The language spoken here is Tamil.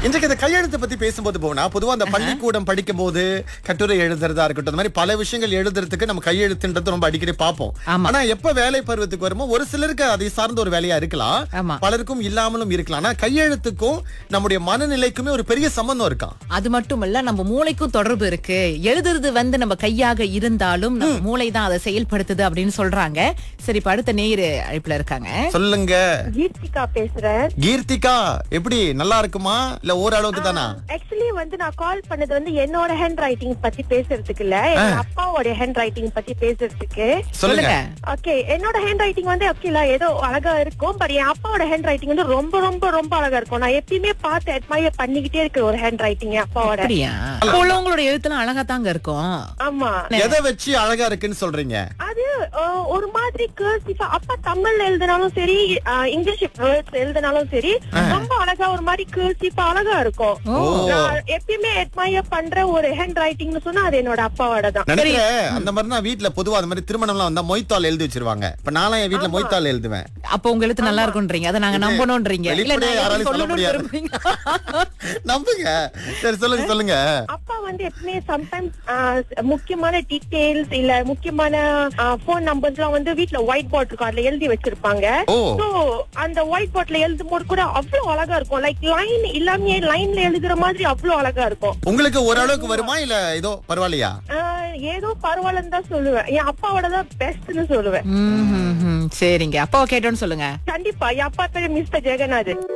இன்றைக்கு இந்த கையெழுத்து பத்தி பேசும்போது போனா பொதுவா அந்த பள்ளிக்கூடம் படிக்கும் போது கட்டுரை எழுதுறதா இருக்கட்டும் அந்த மாதிரி பல விஷயங்கள் எழுதுறதுக்கு நம்ம கையெழுத்துன்றது ரொம்ப அடிக்கடி பார்ப்போம் ஆமா. ஆனா எப்ப வேலை பருவத்துக்கு வருமோ ஒரு சிலருக்கு அதை சார்ந்த ஒரு வேலையா இருக்கலாம் ஆமா. பலருக்கும் இல்லாமலும் இருக்கலாம் ஆனா கையெழுத்துக்கும் நம்முடைய மனநிலைக்குமே ஒரு பெரிய சம்பந்தம் இருக்கான் அது மட்டுமல்ல நம்ம மூளைக்கும் தொடர்பு இருக்கு எழுதுறது வந்து நம்ம கையாக இருந்தாலும் நம்ம மூளை தான் அதை செயல்படுத்துது அப்படின்னு சொல்றாங்க சரி இப்ப அடுத்த நேயர் அழைப்புல இருக்காங்க சொல்லுங்க கீர்த்திகா பேசுறேன் கீர்த்திகா எப்படி நல்லா இருக்குமா இல்ல ஓரளவுக்கு தானா ஆக்சுவலி வந்து நான் கால் பண்ணது வந்து என்னோட ஹேண்ட் ரைட்டிங் பத்தி பேசுறதுக்கு இல்ல எங்க அப்பாவோட ஹேண்ட் ரைட்டிங் பத்தி பேசுறதுக்கு சொல்லுங்க ஓகே என்னோட ஹேண்ட் ரைட்டிங் வந்து ஓகேல ஏதோ அழகா இருக்கும் பட் என் அப்பாவோட ஹேண்ட் ரைட்டிங் வந்து ரொம்ப ரொம்ப ரொம்ப அழகா இருக்கும் நான் எப்பயுமே பார்த்து அட்மையர் பண்ணிக்கிட்டே இருக்கிற ஒரு ஹேண்ட் ரைட்டிங் என் அப்பாவோட அப்படியா அப்போ உள்ளவங்களோட எழுத்துலாம் அழகா தாங்க இருக்கும் ஆமா எதை வச்சு அழகா இருக்குன்னு சொல்றீங்க அது அஹ், ஒரு மாதிரி கர்சிஃபா அப்பா தமிழ்ல எழுதினாலும் சரி அஹ், இங்கிலீஷ் வேர்ட்ஸ் எழுதினாலும் சரி ரொம்ப அழகா ஒரு மாதிரி கர்சிஃபா அழகா இருக்கும் ஓ. நான் எப்பயுமே அட்மையர் பண்ற ஒரு ஹேண்ட் ரைட்டிங்னு சொன்னா அது என்னோட அப்பாவோட தான் நினைக்கிறேன் அந்த மாதிரி நான் வீட்டுல பொதுவா அந்த மாதிரி திருமணம்லாம் வந்தா மொய்த்தாள் எழுதி வச்சிருவாங்க இப்ப நான்லாம் என் வீட்டுல மொய்த்தாள் எழுதுவேன் அப்போ உங்க எழுத்து நல்லா இருக்கும்ன்றீங்க அதை நாங்க நம்பணும்ன்றீங்க இல்ல வெளிப்படையா நான் யாராலையும் சொல்ல சொல்லணும்னு முடியாது. விரும்புறீங்க. நம்புங்க சரி சொல்லுங்க சொல்லுங்க அப்பா வந்து எப்பவுமே சம்டைம்ஸ் முக்கியமான டீடைல்ஸ் இல்ல முக்கியமான போன் நம்பர்ஸ் எல்லாம் வந்து வீட்ல ஒயிட் போர்ட் இருக்கும் அதுல எழுதி வச்சிருப்பாங்க ஓ. சோ அந்த ஒயிட் போர்ட்ல எழுதும் போது கூட அவ்வளவு அழகா இருக்கும் லைக் லைன் இல்லாம லைன்ல எழுதுற மாதிரி அவ்வளவு அழகா இருக்கும் உங்களுக்கு ஓரளவுக்கு வருமா இல்ல ஏதோ பரவாயில்லையா ஆஹ் ஏதோ பரவாயில்லன்னு தான் சொல்லுவேன் என் அப்பாவோட தான் பெஸ்ட்னு சொல்லுவேன் ம், ம், ம். சரிங்க அப்பாவை கேட்டோன்னு சொல்லுங்க கண்டிப்பா என் அப்பா பேரு மிஸ்டர் ஜெகநாத்